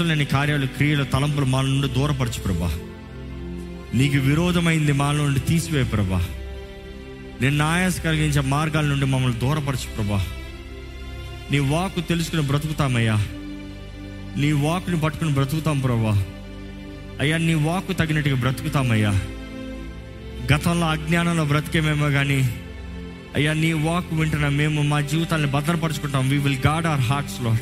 ఇష్టం లేని కార్యాలు క్రియలు తలంపులు మా నుండి దూరపరచు ప్రభా నీకు విరోధమైంది మా నుండి తీసివే ప్రభా నేను ఆయాస కలిగించే మార్గాల నుండి మమ్మల్ని దూరపరచు ప్రభా నీ వాకు తెలుసుకుని బ్రతుకుతామయ్యా నీ వాకుని పట్టుకుని బ్రతుకుతాం ప్రభా అయ్యా నీ వాకు తగినట్టుగా బ్రతుకుతామయ్యా గతంలో అజ్ఞానంలో బ్రతికేమేమో కానీ అయ్యా నీ వాక్ వింటున్నా మేము మా జీవితాన్ని భద్రపరుచుకుంటాం we will guard our hearts లో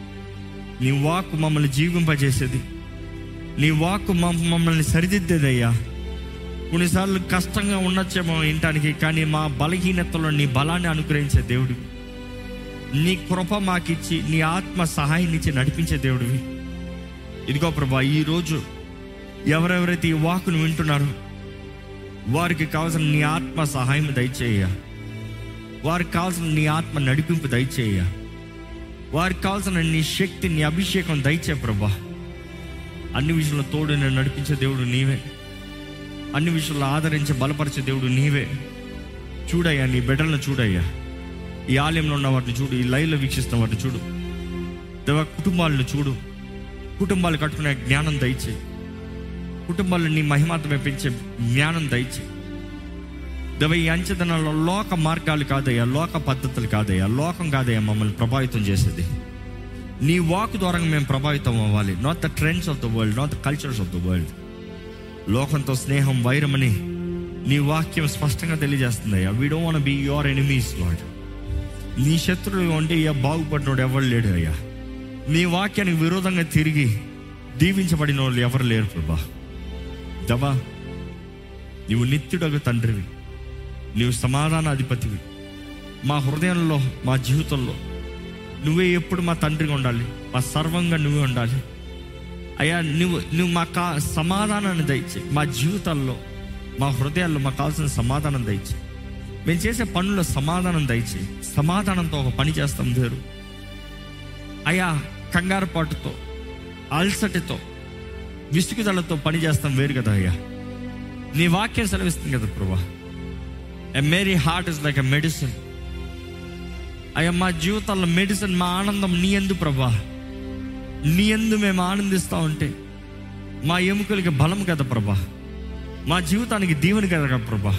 నీ వాక్ మమ్మల్ని జీవింపజేసేది నీ వాక్ మమ్మ- మమ్మల్ని సరిదిద్దేది అయ్యా కొన్నిసార్లు కష్టంగా ఉండొచ్చేమో వినటానికి కానీ మా బలహీనతలో నీ బలాన్ని అనుగ్రహించే దేవుడు నీ కృప మాకిచ్చి నీ ఆత్మ సహాయాన్నిచ్చి నడిపించే దేవుడివి ఇదిగో ప్రభా ఈరోజు ఎవరెవరైతే ఈ వాకును వింటున్నారో వారికి కావాల్సిన నీ ఆత్మ సహాయం దయచేయ వారికి కావాల్సిన నీ ఆత్మ నడిపింపు దయచేయ వారికి కావాల్సిన నీ శక్తి నీ అభిషేకం దయచే ప్రభా అన్ని విషయంలో తోడు నేను నడిపించే దేవుడు నీవే అన్ని విషయంలో ఆదరించే బలపరిచే దేవుడు నీవే చూడయ్యా నీ బిడ్డలను చూడయ్యా ఈ ఆలయంలో ఉన్న వాటిని చూడు ఈ లైవ్లో వీక్షిస్తున్న వాటిని చూడు దేవ కుటుంబాలను చూడు కుటుంబాలు కట్టుకునే జ్ఞానం దయచేయి కుటుంబాలను నీ మహిమాత్మే పెంచే జ్ఞానం దయచేయి దేవ ఈ అంచెదనంలో లోక మార్గాలు కాదయ్యా లోక పద్ధతులు కాదయ్యా లోకం కాదయ్యా మమ్మల్ని ప్రభావితం చేసేది నీ వాక్ ద్వారా మేము ప్రభావితం అవ్వాలి not the trends of the world not the cultures of the world లోకంతో స్నేహం వైరమని నీ వాక్యం స్పష్టంగా తెలియజేస్తుంది అయ్యా we don't be your enemies lord నీ శత్రువు ఉంటే ఇక బాగుపడినోడు ఎవరు లేడు అయ్యా నీ వాక్యానికి విరోధంగా తిరిగి దీవించబడిన వాళ్ళు ఎవరు లేరు ప్రభా దవా నీవు నిత్యుడగు తండ్రివి నీవు సమాధాన అధిపతివి మా హృదయంలో మా జీవితంలో నువ్వే ఎప్పుడు మా తండ్రిగా ఉండాలి మా సర్వంగా నువ్వే ఉండాలి అయ్యా నువ్వు నువ్వు మా కా సమాధానాన్ని దయచే మా జీవితాల్లో మా హృదయాల్లో మాకు కావాల్సిన సమాధానం దయచే మేము చేసే పనుల్లో సమాధానం దయచే సమాధానంతో ఒక పని చేస్తాం వేరు అయ్యా కంగారు పాటుతో అల్సటితో విసుగుదలతో పని చేస్తాం వేరు కదా అయ్యా నీ వాక్యం సెలవిస్తుంది కదా ప్రభా a merry heart is like a medicine అయ్యా మా జీవితాల్లో మెడిసిన్ మా ఆనందం నీ ఎందు ప్రభా నీ ఎందు మేము ఆనందిస్తూ ఉంటే మా ఎముకలకి బలం కదా ప్రభా మా జీవితానికి దీవెన కదా ప్రభా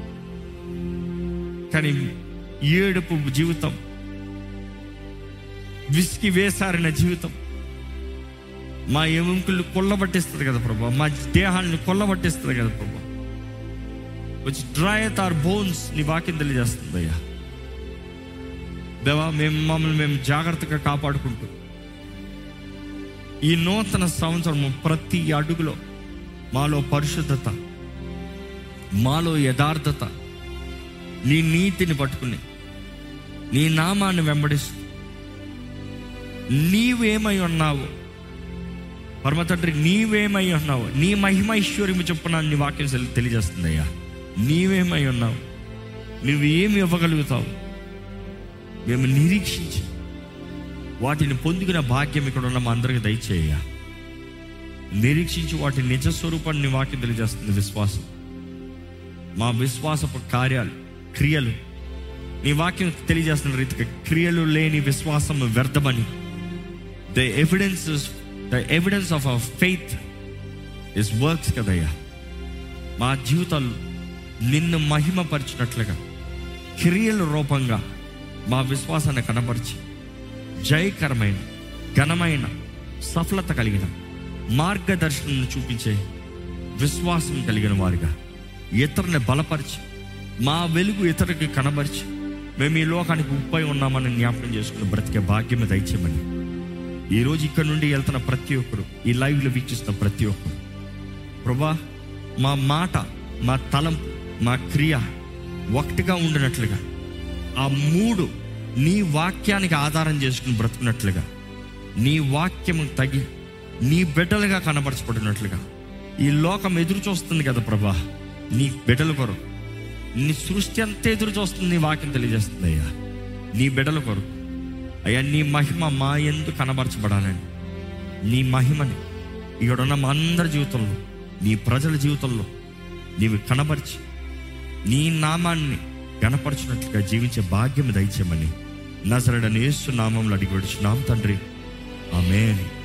కానీ ఏడుపు జీవితం విసికి వేసారిన జీవితం మా ఎముకలు కొల్లబట్టిస్తుంది కదా ప్రభా మా దేహాన్ని కొల్లబట్టిస్తుంది కదా ప్రభా వచ్చి డ్రైత్ ఆర్ బోన్స్ నీ వాక్యం తెలియజేస్తుంది అయ్యా దేవా మేము మమ్మల్ని మేము జాగ్రత్తగా కాపాడుకుంటూ ఈ నూతన సంవత్సరం ప్రతి అడుగులో మాలో పరిశుద్ధత మాలో యథార్థత నీ నీతిని పట్టుకుని నీ నామాన్ని వెంబడిస్తూ నీవేమై ఉన్నావు పరమ తండ్రి నీవేమై ఉన్నావు నీ మహిమైశ్వర్యము చొప్పున నీ వాక్యం తెలి- తెలియజేస్తుందయ్యా నీవేమై ఉన్నావు నువ్వు ఏమి ఇవ్వగలుగుతావు మేము నిరీక్షించి వాటిని పొందుకున్న భాగ్యం ఇక్కడ ఉన్న మా అందరికి దయచేయ నిరీక్షించి వాటి నిజ స్వరూపాన్ని నీ వాక్యం తెలియజేస్తుంది విశ్వాసం మా విశ్వాసపు కార్యాలు క్రియలు నీ వాక్యం తెలియజేస్తున్న రీతిగా క్రియలు లేని విశ్వాసం వ్యర్థమని the evidence the evidence of our faith is works కదయ్యా మా జీవితాలు నిన్ను మహిమపరిచినట్లుగా క్రియల రూపంగా మా విశ్వాసాన్ని కనపరిచి జయకరమైన ఘనమైన సఫలత కలిగిన మార్గదర్శనం చూపించే విశ్వాసం కలిగిన వారిగా ఇతరుని బలపరిచి మా వెలుగు ఇతరుకి కనబరిచి మేము ఈ లోకానికి ఉప్పై ఉన్నామని జ్ఞాపకం చేసుకుని బ్రతికే భాగ్యం దయచేయమని ఈరోజు ఇక్కడ నుండి వెళ్తున్న ప్రతి ఒక్కరు ఈ లైవ్లో వీక్షిస్తున్న ప్రతి ఒక్కరు ప్రభా మా మాట మా తలంపు మా క్రియ ఒకటిగా ఉండినట్లుగా ఆ మూడు నీ వాక్యానికి ఆధారం చేసుకుని బ్రతుకున్నట్లుగా నీ వాక్యము తగి నీ బిడ్డలుగా కనబరచబడినట్లుగా ఈ లోకం ఎదురు చూస్తుంది కదా ప్రభా నీ బిడ్డల కొరకు నీ సృష్టి అంతా ఎదురు చూస్తుంది నీ వాక్యం తెలియజేస్తుంది అయ్యా నీ బిడ్డల కొరకు అయ్యా నీ మహిమ మా ఎందు కనబరచబడాలని నీ మహిమని ఇక్కడున్న మా అందరి జీవితంలో నీ ప్రజల జీవితంలో నీవు కనబరిచి నీ నామాన్ని గణపరచినట్లుగా జీవించే భాగ్యం దయచేయమని నజరడని యేసు నామంలో అడిగి నామ తండ్రి ఆమెన్